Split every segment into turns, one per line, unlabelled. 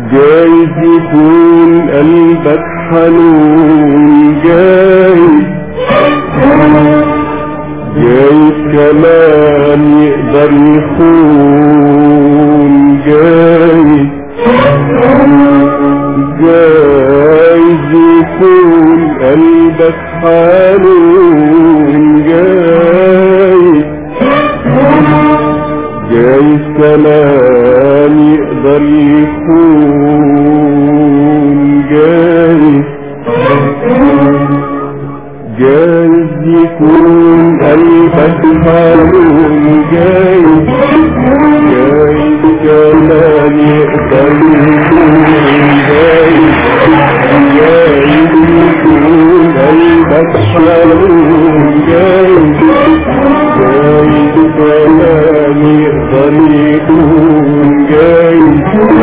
جايز يكون قلبك حنون جايز جايز كمان يقدر يخون جايز جايز يكون قلبك حنون جايز جايز كمان يقدر يكون جايز جايز يكون قلبك حنون جايز جايز كمان يقدر يكون جايز جايز يكون قلبك حنون جايز جايز كمان يقدر يكون جايز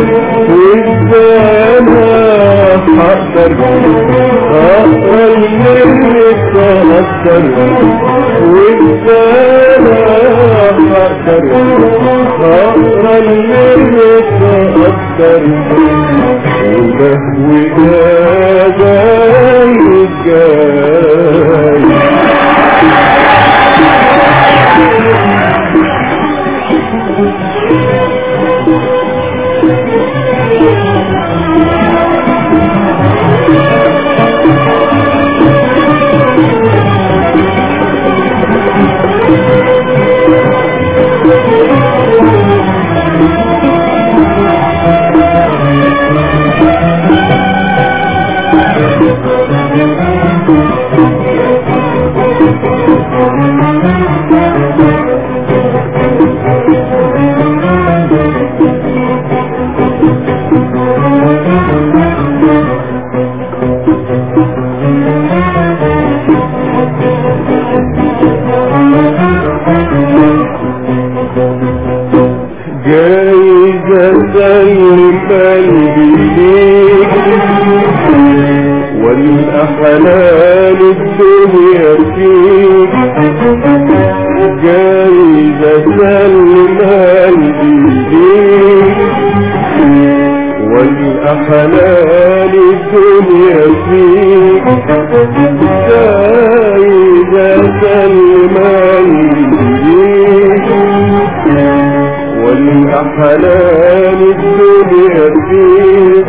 وازاي انا هقدر هقدر منك هقدر وازاي انا هقدر هقدر منك هقدر وده وده جايز جايز جايز اسلم قلبي ليك والاحلام الدنيا فيك جايز اسلم قلبي ليك والاحلام الدنيا فيك جايز اسلم قلبي ليك والأحلام الدنيا فيك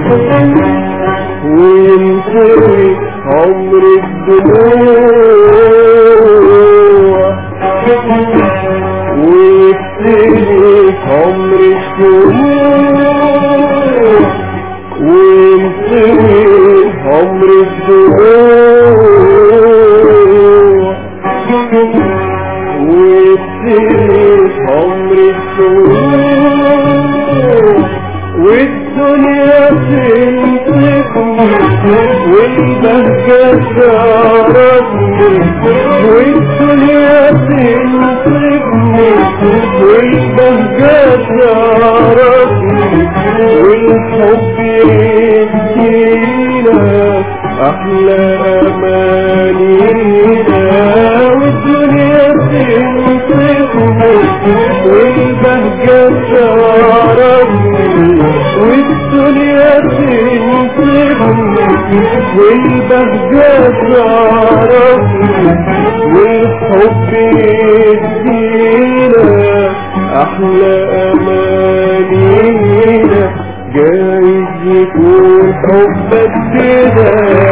وينتهي عمر الدموع ويبتدي عمر الشموع وينتهي عمر الدموع ويبتدي عمر الشهور والدنيا تنتقني والبهجة شعرتني والدنيا تنتقني والبهجة شعرتني والحب يدينا أحلى أمانينا والدنيا تنتقني والبهجة شعرتني والدنيا تنتقني والبهجة شعرتني والحب يدينا أحلى أمانينا جايز يكون حبك كده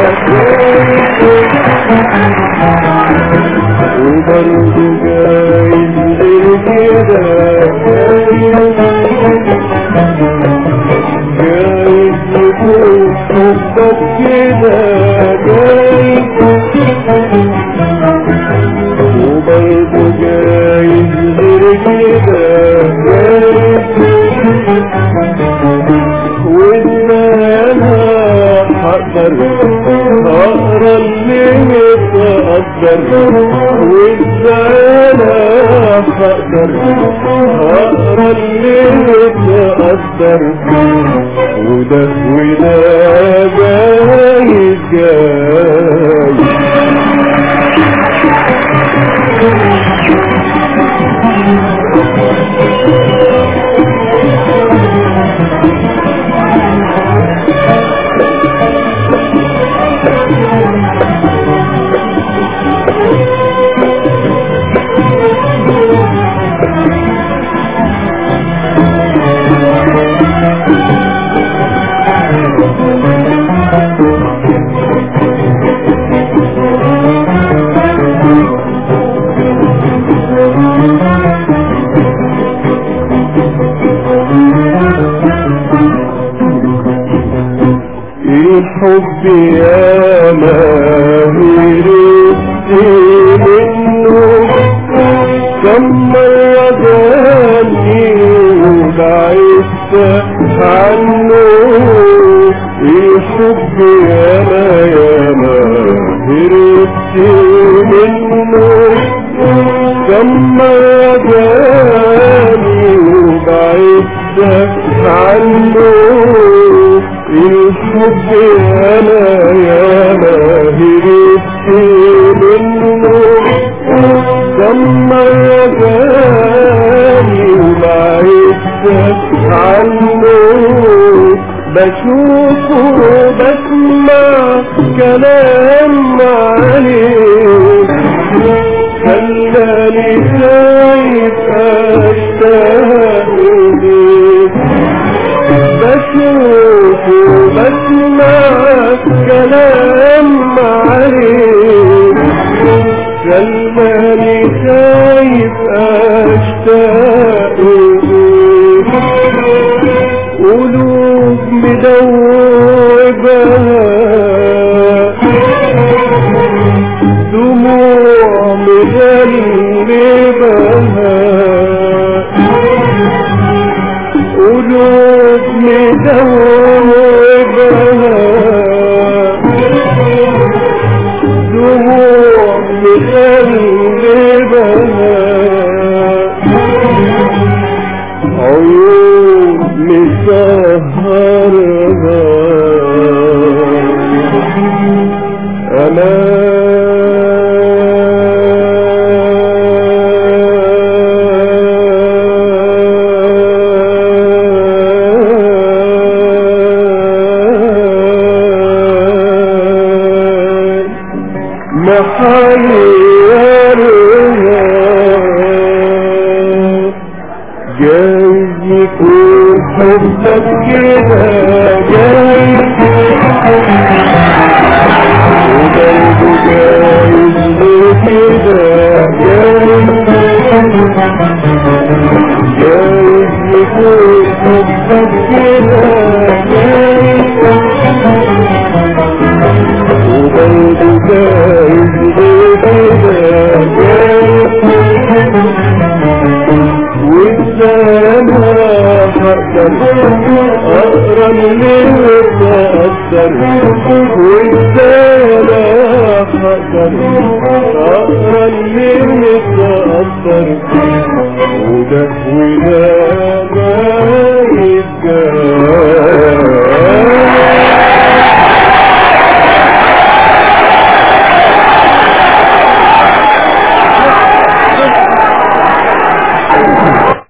وبرضه جايز غير كده جايز يكون حبك كده جايز وبرضه جايز غير كده جايز وإزاي أنا هقدر أقرا اللي متقدر وإزاي أنا هقدر أقرا اللي متقدر وده وده جايز جايز الحب يا ما هربت منه كم مرة جاني وبعدت عنه الحب يا ما يا ما هربت منه كم مرة جاني وبعدت عنه الحب انا يا ما هربت منه كم مرة جاني وبعدت عنه بشوفه بسمع كلام عليه خلاني خايف اشتاق ليك بشوف وبسمع كلام عليك خلاني خايف اشتاق ليك قلوب مدوبة دموع مغلبها قلوب مدوبها دموع مغلبها عيون مسهرها أنا محيرها جايز يكون حبك كده جايز وبرضه جايز كده جايز جايز يكون حبك كده جايز وبرضه جايز كده جايز والسلامة حقا أقرا من تأثر والسلامة حقا أقرا من تأثر وده وده